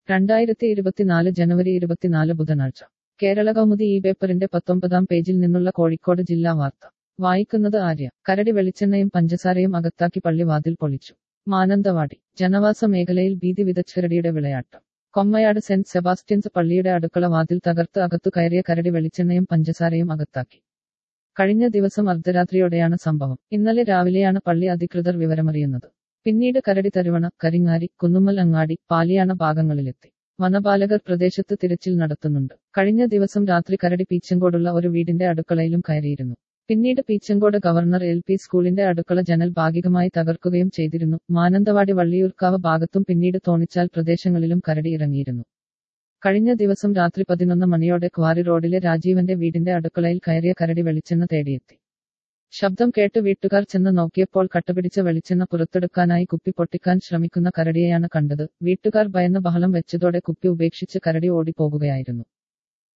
രണ്ടായിരത്തി ഇരുപത്തിനാല് ജനുവരി ഇരുപത്തിനാല് ബുധനാഴ്ച കേരള കൗമുദി ഈ പേപ്പറിന്റെ പത്തൊമ്പതാം പേജിൽ നിന്നുള്ള കോഴിക്കോട് ജില്ലാ വാർത്ത വായിക്കുന്നത് ആര്യ കരടി വെളിച്ചെണ്ണയും പഞ്ചസാരയും അകത്താക്കി പള്ളി വാതിൽ പൊളിച്ചു മാനന്തവാടി ജനവാസ മേഖലയിൽ ഭീതി വിതച്ചരടിയുടെ വിളയാട്ടം കൊമ്മയാട് സെന്റ് സെബാസ്റ്റ്യൻസ് പള്ളിയുടെ അടുക്കള വാതിൽ തകർത്ത് അകത്തു കയറിയ കരടി വെളിച്ചെണ്ണയും പഞ്ചസാരയും അകത്താക്കി കഴിഞ്ഞ ദിവസം അർദ്ധരാത്രിയോടെയാണ് സംഭവം ഇന്നലെ രാവിലെയാണ് പള്ളി അധികൃതർ വിവരമറിയുന്നത് പിന്നീട് കരടി തരുവണ കരിങ്ങാരി കുന്നുമ്മൽ അങ്ങാടി പാലിയാണ ഭാഗങ്ങളിലെത്തി വനപാലകർ പ്രദേശത്ത് തിരച്ചിൽ നടത്തുന്നുണ്ട് കഴിഞ്ഞ ദിവസം രാത്രി കരടി പീച്ചങ്കോടുള്ള ഒരു വീടിന്റെ അടുക്കളയിലും കയറിയിരുന്നു പിന്നീട് പീച്ചങ്കോട് ഗവർണർ എൽ പി സ്കൂളിന്റെ അടുക്കള ജനൽ ഭാഗികമായി തകർക്കുകയും ചെയ്തിരുന്നു മാനന്തവാടി വള്ളിയൂർക്കാവ് ഭാഗത്തും പിന്നീട് തോണിച്ചാൽ പ്രദേശങ്ങളിലും കരടി ഇറങ്ങിയിരുന്നു കഴിഞ്ഞ ദിവസം രാത്രി പതിനൊന്ന് മണിയോടെ ക്വാറി റോഡിലെ രാജീവന്റെ വീടിന്റെ അടുക്കളയിൽ കയറിയ കരടി വെളിച്ചെണ്ണ തേടിയെത്തി ശബ്ദം കേട്ട് വീട്ടുകാർ ചെന്ന് നോക്കിയപ്പോൾ കട്ടുപിടിച്ച വെളിച്ചെണ്ണ പുറത്തെടുക്കാനായി കുപ്പി പൊട്ടിക്കാൻ ശ്രമിക്കുന്ന കരടിയെയാണ് കണ്ടത് വീട്ടുകാർ ഭയന്ന് ബഹളം വെച്ചതോടെ കുപ്പി ഉപേക്ഷിച്ച് കരടി ഓടിപ്പോകുകയായിരുന്നു